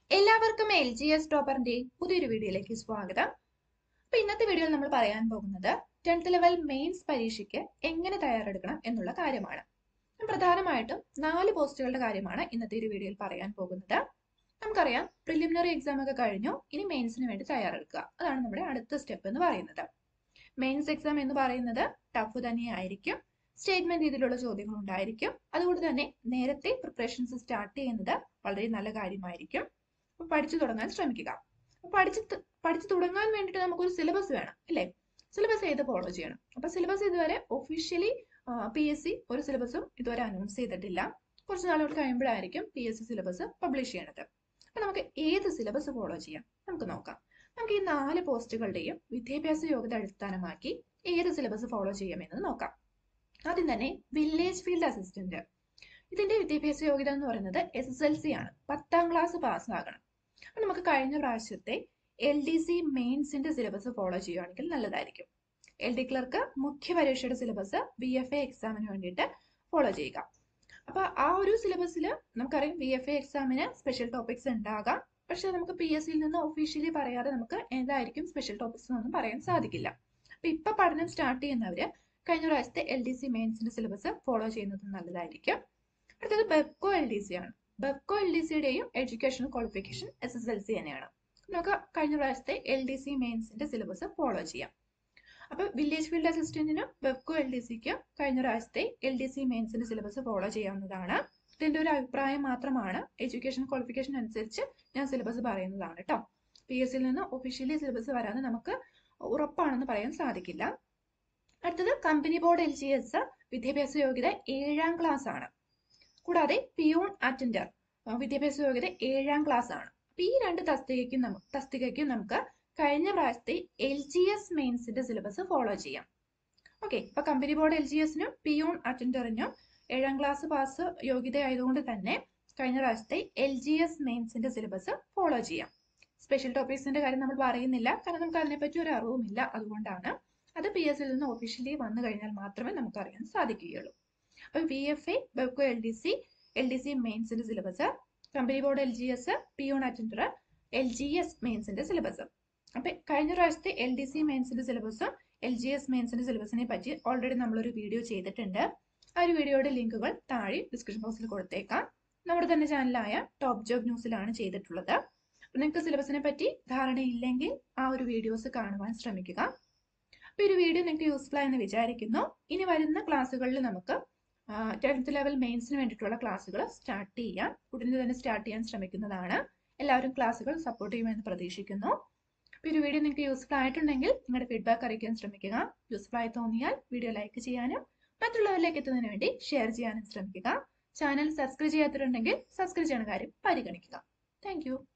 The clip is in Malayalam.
എല്ലാവർക്കും എൽ ജി എസ് ടോപ്പറിന്റെ പുതിയൊരു വീഡിയോയിലേക്ക് സ്വാഗതം അപ്പൊ ഇന്നത്തെ വീഡിയോയിൽ നമ്മൾ പറയാൻ പോകുന്നത് ടെൻത്ത് ലെവൽ മെയിൻസ് പരീക്ഷയ്ക്ക് എങ്ങനെ തയ്യാറെടുക്കണം എന്നുള്ള കാര്യമാണ് പ്രധാനമായിട്ടും നാല് പോസ്റ്റുകളുടെ കാര്യമാണ് ഇന്നത്തെ ഒരു വീഡിയോയിൽ പറയാൻ പോകുന്നത് നമുക്കറിയാം പ്രിലിമിനറി എക്സാം ഒക്കെ കഴിഞ്ഞു ഇനി മെയിൻസിന് വേണ്ടി തയ്യാറെടുക്കുക അതാണ് നമ്മുടെ അടുത്ത സ്റ്റെപ്പ് എന്ന് പറയുന്നത് മെയിൻസ് എക്സാം എന്ന് പറയുന്നത് ടഫ് തന്നെയായിരിക്കും സ്റ്റേറ്റ്മെന്റ് രീതിയിലുള്ള ചോദ്യങ്ങൾ ഉണ്ടായിരിക്കും അതുകൊണ്ട് തന്നെ നേരത്തെ പ്രിപ്പറേഷൻസ് സ്റ്റാർട്ട് ചെയ്യുന്നത് വളരെ നല്ല കാര്യമായിരിക്കും അപ്പൊ പഠിച്ചു തുടങ്ങാൻ ശ്രമിക്കുക അപ്പൊ പഠിച്ചു ത- പഠിച്ചു തുടങ്ങാൻ വേണ്ടിയിട്ട് നമുക്കൊരു സിലബസ് വേണം അല്ലേ സിലബസ് ഏത് ഫോളോ ചെയ്യണം അപ്പൊ സിലബസ് ഇതുവരെ ഒഫീഷ്യലി പി എസ് സി ഒരു സിലബസും ഇതുവരെ അനൗൺസ് ചെയ്തിട്ടില്ല കുറച്ച് നാളുകൾ കഴിയുമ്പോഴായിരിക്കും P S C syllabus publish ചെയ്യണത് അപ്പൊ നമുക്ക് ഏത് സിലബസ് ഫോളോ ചെയ്യാം നമുക്ക് നോക്കാം നമുക്ക് ഈ നാല് പോസ്റ്റുകളുടെയും വിദ്യാഭ്യാസ യോഗ്യത അടിസ്ഥാനമാക്കി ഏത് സിലബസ് ഫോളോ ചെയ്യാമെന്ന് നോക്കാം ആദ്യം തന്നെ വില്ലേജ് ഫീൽഡ് അസിസ്റ്റന്റ് ഇതിന്റെ വിദ്യാഭ്യാസ യോഗ്യത എന്ന് പറയുന്നത് എസ് എസ് എൽ സി ആണ് പത്താം ക്ലാസ് പാസ്സാകണം അപ്പൊ നമുക്ക് കഴിഞ്ഞ പ്രാവശ്യത്തെ എൽ ഡി സി മെയിൻസിന്റെ സിലബസ് ഫോളോ ചെയ്യുകയാണെങ്കിൽ നല്ലതായിരിക്കും എൽ ഡി ക്ലർക്ക് മുഖ്യ പരീക്ഷയുടെ സിലബസ് ബി എഫ് എ എക്സാമിന് വേണ്ടിയിട്ട് ഫോളോ ചെയ്യുക അപ്പൊ ആ ഒരു സിലബസിൽ നമുക്കറിയാം ബി എഫ് എ എക്സാമിന് സ്പെഷ്യൽ ടോപ്പിക്സ് ഉണ്ടാകാം പക്ഷെ നമുക്ക് പി എസ് സിയിൽ നിന്ന് ഒഫീഷ്യലി പറയാതെ നമുക്ക് ഏതായിരിക്കും സ്പെഷ്യൽ ടോപ്പിക്സ് എന്നൊന്നും പറയാൻ സാധിക്കില്ല അപ്പൊ ഇപ്പൊ പഠനം സ്റ്റാർട്ട് ചെയ്യുന്നവര് കഴിഞ്ഞ പ്രാവശ്യത്തെ എൽ ഡി സി മെയിൻസിന്റെ സിലബസ് ഫോളോ ചെയ്യുന്നത് നല്ലതായിരിക്കും അടുത്തത് ബെപ്കോ എൽ ഡി സി ആണ് ബെപ്കോ എൽ ഡി സിയുടെയും educational qualification S S L C തന്നെയാണ് നമുക്ക് കഴിഞ്ഞ പ്രാവശ്യത്തെ എൽ ഡി സി മെയിൻസിന്റെ സിലബസ് ഫോളോ ചെയ്യാം അപ്പൊ വില്ലേജ് ഫീൽഡ് അസിസ്റ്റന്റിനും ബെപ്കോ എൽ ഡി സിക്കും കഴിഞ്ഞ പ്രാവശ്യത്തെ എൽ ഡി സി മെയിൻസിന്റെ സിലബസ് ഫോളോ ചെയ്യാവുന്നതാണ് ഇതിന്റെ ഒരു അഭിപ്രായം മാത്രമാണ് എഡ്യൂക്കേഷൻ ക്വാളിഫിക്കേഷൻ അനുസരിച്ച് ഞാൻ സിലബസ് പറയുന്നതാണ് കേട്ടോ പി എസ് സിയിൽ നിന്ന് ഒഫീഷ്യലി സിലബസ് വരാതെ നമുക്ക് ഉറപ്പാണെന്ന് പറയാൻ സാധിക്കില്ല അടുത്തത് company board L G S വിദ്യാഭ്യാസ യോഗ്യത ഏഴാം ക്ലാസ് ആണ് കൂടാതെ പിയൂൺ അറ്റൻഡർ വിദ്യാഭ്യാസ യോഗ്യത ഏഴാം ക്ലാസ് ആണ് അപ്പൊ ഈ രണ്ട് തസ്തികയ്ക്കും നമുക്ക് തസ്തികയ്ക്കും നമുക്ക് കഴിഞ്ഞ പ്രാവശ്യത്തെ എൽ ജി എസ് മെയിൻസിന്റെ സിലബസ് ഫോളോ ചെയ്യാം ഓക്കെ അപ്പൊ കമ്പനി ബോർഡ് എൽ ജി എസിനും പിയൂൺ അറ്റൻഡറിനും ഏഴാം ക്ലാസ് പാസ് യോഗ്യത ആയതുകൊണ്ട് തന്നെ കഴിഞ്ഞ പ്രാവശ്യത്തെ എൽ ജി എസ് മെയിൻസിന്റെ സിലബസ് ഫോളോ ചെയ്യാം സ്പെഷ്യൽ ടോപ്പിക്സിന്റെ കാര്യം നമ്മൾ പറയുന്നില്ല കാരണം നമുക്ക് അതിനെപ്പറ്റി ഒരു അറിവുമില്ല അതുകൊണ്ടാണ് അത് പി എസ് സിയിൽ നിന്ന് ഒഫീഷ്യലി വന്നു കഴിഞ്ഞാൽ മാത്രമേ നമുക്ക് അറിയാൻ സാധിക്കുകയുള്ളൂ അപ്പൊ വി എഫ് എ ബെക്കോ L D C L D C മെയിൻസിന്റെ syllabus company board L G S peon attender L G S മെയിൻസിന്റെ സിലബസ് അപ്പൊ കഴിഞ്ഞ പ്രാവശ്യത്തെ എൽ ഡി സി മെയിൻസിന്റെ സിലബസും എൽ ജി എസ് മെയിൻസിന്റെ സിലബസിനെ പറ്റി ഓൾറെഡി നമ്മളൊരു വീഡിയോ ചെയ്തിട്ടുണ്ട് ആ ഒരു വീഡിയോയുടെ ലിങ്കുകൾ താഴെ ഡിസ്ക്രിപ്ഷൻ ബോക്സിൽ കൊടുത്തേക്കാം നമ്മുടെ തന്നെ ചാനലായ ടോപ്പ് ജോബ് ന്യൂസിലാണ് ചെയ്തിട്ടുള്ളത് അപ്പൊ നിങ്ങൾക്ക് സിലബസിനെ പറ്റി ധാരണയില്ലെങ്കിൽ ആ ഒരു വീഡിയോസ് കാണുവാൻ ശ്രമിക്കുക അപ്പൊ ഈ ഒരു വീഡിയോ നിങ്ങൾക്ക് യൂസ്ഫുൾ ആയെന്ന് വിചാരിക്കുന്നു ഇനി വരുന്ന ക്ലാസ്സുകളിൽ നമുക്ക് ടെൻത്ത് ലെവൽ മെയിൻസിന് വേണ്ടിയിട്ടുള്ള ക്ലാസ്സുകൾ സ്റ്റാർട്ട് ചെയ്യാം ഉടനെ തന്നെ സ്റ്റാർട്ട് ചെയ്യാൻ ശ്രമിക്കുന്നതാണ് എല്ലാവരും ക്ലാസ്സുകൾ സപ്പോർട്ട് ചെയ്യുമെന്ന് പ്രതീക്ഷിക്കുന്നു അപ്പോൾ ഈ ഒരു വീഡിയോ നിങ്ങൾക്ക് യൂസ്ഫുൾ ആയിട്ടുണ്ടെങ്കിൽ നിങ്ങളുടെ ഫീഡ്ബാക്ക് അറിയിക്കാൻ ശ്രമിക്കുക യൂസ്ഫുൾ ആയി തോന്നിയാൽ വീഡിയോ ലൈക്ക് ചെയ്യാനും മറ്റുള്ളവരിലേക്ക് എത്തുന്നതിന് വേണ്ടി ഷെയർ ചെയ്യാനും ശ്രമിക്കുക ചാനൽ സബ്സ്ക്രൈബ് ചെയ്യാത്തവരുണ്ടെങ്കിൽ സബ്സ്ക്രൈബ് ചെയ്യുന്ന കാര്യം പരിഗണിക്കുക താങ്ക്